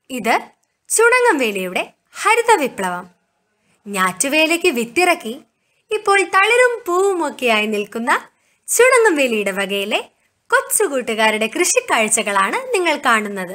ഇത് ചുണങ്ങംവേലിയുടെ ഹരിത വിപ്ലവം ഞാറ്റുവേലയ്ക്ക് വിത്തിറക്കി ഇപ്പോൾ തളിരും പൂവുമൊക്കെയായി നിൽക്കുന്ന ചുണങ്ങംവേലിയുടെ വകയിലെ കൊച്ചുകൂട്ടുകാരുടെ കൃഷിക്കാഴ്ചകളാണ് നിങ്ങൾ കാണുന്നത്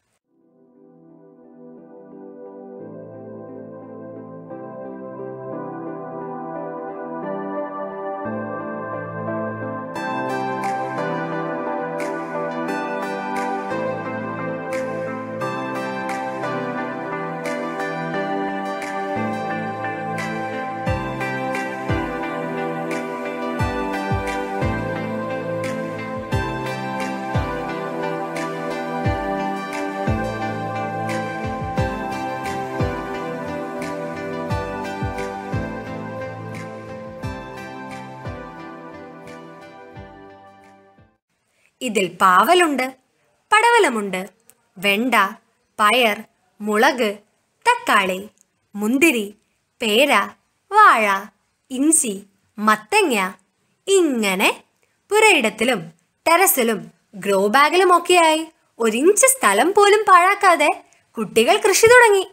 ഇതിൽ പാവലുണ്ട് പടവലമുണ്ട് വെണ്ട പയർ മുളക് തക്കാളി മുന്തിരി പേര വാഴ ഇഞ്ചി മത്തങ്ങ ഇങ്ങനെ പുരയിടത്തിലും ടെറസിലും ഗ്രോ ബാഗിലും ഒക്കെയായി ഒരിഞ്ച് സ്ഥലം പോലും പാഴാക്കാതെ കുട്ടികൾ കൃഷി തുടങ്ങി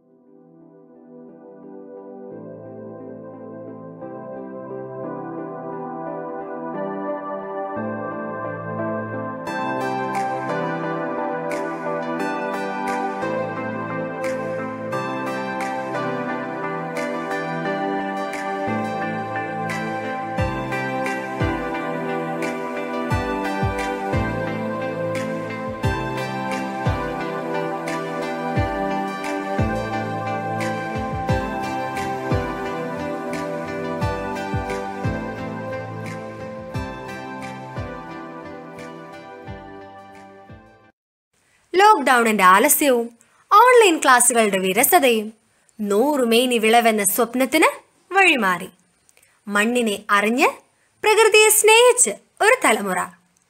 ലോക്ക്ഡൌണിന്റെ ആലസ്യവും ഓൺലൈൻ ക്ലാസുകളുടെ വിരസതയും നൂറുമേനി വിളവെന്ന സ്വപ്നത്തിന് വഴിമാറി മണ്ണിനെ അറിഞ്ഞ് പ്രകൃതിയെ സ്നേഹിച്ച് ഒരു തലമുറ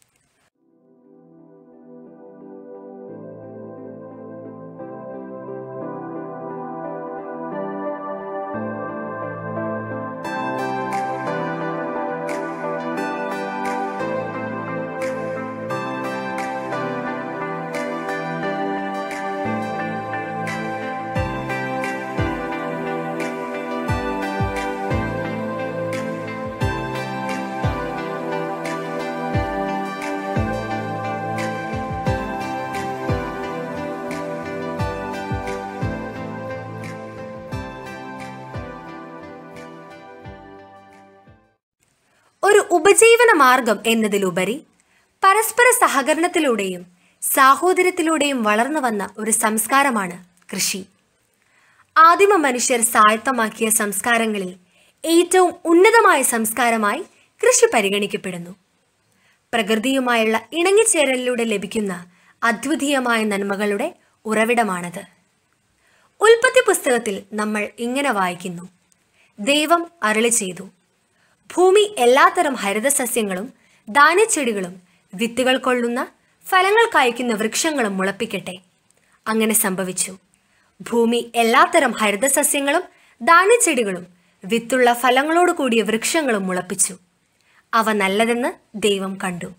ഒരു ഉപജീവന മാർഗം എന്നതിലുപരി പരസ്പര സഹകരണത്തിലൂടെയും സാഹോദര്യത്തിലൂടെയും വളർന്നു വന്ന ഒരു സംസ്കാരമാണ് കൃഷി ആദിമ മനുഷ്യർ സ്വായത്തമാക്കിയ സംസ്കാരങ്ങളിൽ ഏറ്റവും ഉന്നതമായ സംസ്കാരമായി കൃഷി പരിഗണിക്കപ്പെടുന്നു പ്രകൃതിയുമായുള്ള ഇണങ്ങിച്ചേരലിലൂടെ ലഭിക്കുന്ന അദ്വിതീയമായ നന്മകളുടെ ഉറവിടമാണത് ഉൽപ്പത്തി പുസ്തകത്തിൽ നമ്മൾ ഇങ്ങനെ വായിക്കുന്നു ദൈവം അരുളി ചെയ്തു ഭൂമി എല്ലാത്തരം ഹരിതസസ്യങ്ങളും ധാന്യച്ചെടികളും വിത്തുകൾ കൊള്ളുന്ന ഫലങ്ങൾ കായ്ക്കുന്ന വൃക്ഷങ്ങളും മുളപ്പിക്കട്ടെ അങ്ങനെ സംഭവിച്ചു ഭൂമി എല്ലാത്തരം ഹരിതസസ്യങ്ങളും ധാന്യച്ചെടികളും വിത്തുള്ള ഫലങ്ങളോട് കൂടിയ വൃക്ഷങ്ങളും മുളപ്പിച്ചു അവ നല്ലതെന്ന് ദൈവം കണ്ടു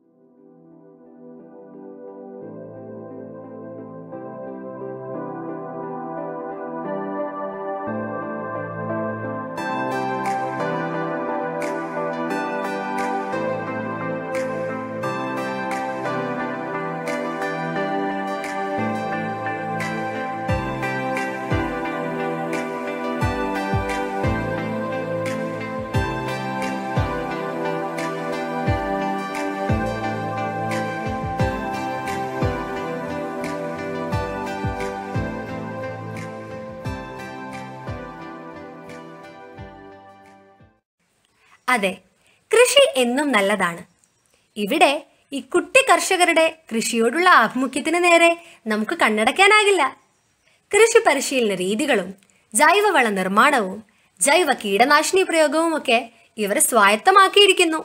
അതെ കൃഷി എന്നും നല്ലതാണ് ഇവിടെ ഈ കുട്ടി കർഷകരുടെ കൃഷിയോടുള്ള ആഭിമുഖ്യത്തിന് നേരെ നമുക്ക് കണ്ണടയ്ക്കാനാകില്ല കൃഷി പരിശീലന രീതികളും ജൈവവള നിർമ്മാണവും ജൈവ കീടനാശിനി പ്രയോഗവും ഒക്കെ ഇവർ സ്വായത്തമാക്കിയിരിക്കുന്നു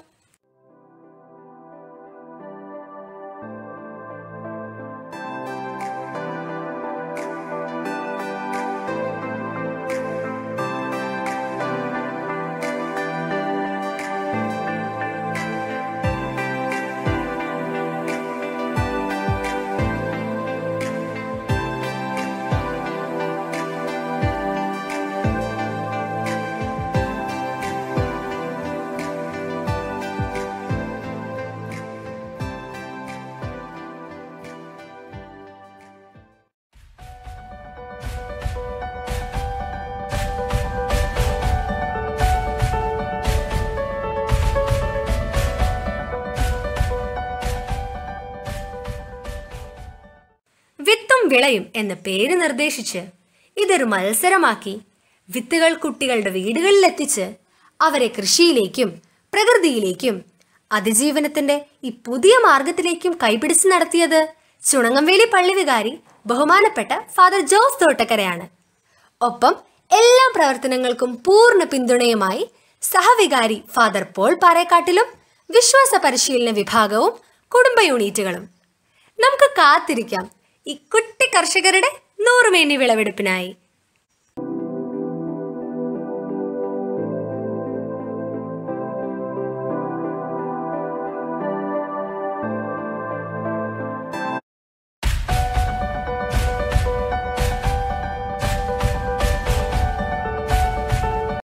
വിളയും എന്ന പേര് നിർദ്ദേശിച്ച് ഇതൊരു മത്സരമാക്കി വിത്തുകൾ കുട്ടികളുടെ വീടുകളിലെത്തിച്ച് അവരെ കൃഷിയിലേക്കും പ്രകൃതിയിലേക്കും അതിജീവനത്തിന്റെ ഈ പുതിയ മാർഗത്തിലേക്കും കൈപിടിച്ച് നടത്തിയത് ചുണങ്ങംവേലി പള്ളി വികാരി ബഹുമാനപ്പെട്ട ഫാദർ ജോസ് തോട്ടക്കരയാണ് ഒപ്പം എല്ലാ പ്രവർത്തനങ്ങൾക്കും പൂർണ്ണ പിന്തുണയുമായി സഹവികാരി ഫാദർ പോൾ പാറേക്കാട്ടിലും വിശ്വാസ പരിശീലന വിഭാഗവും കുടുംബ യൂണിറ്റുകളും നമുക്ക് കാത്തിരിക്കാം ഈ കുട്ടി കർഷകരുടെ നൂറുമേനി വിളവെടുപ്പിനായി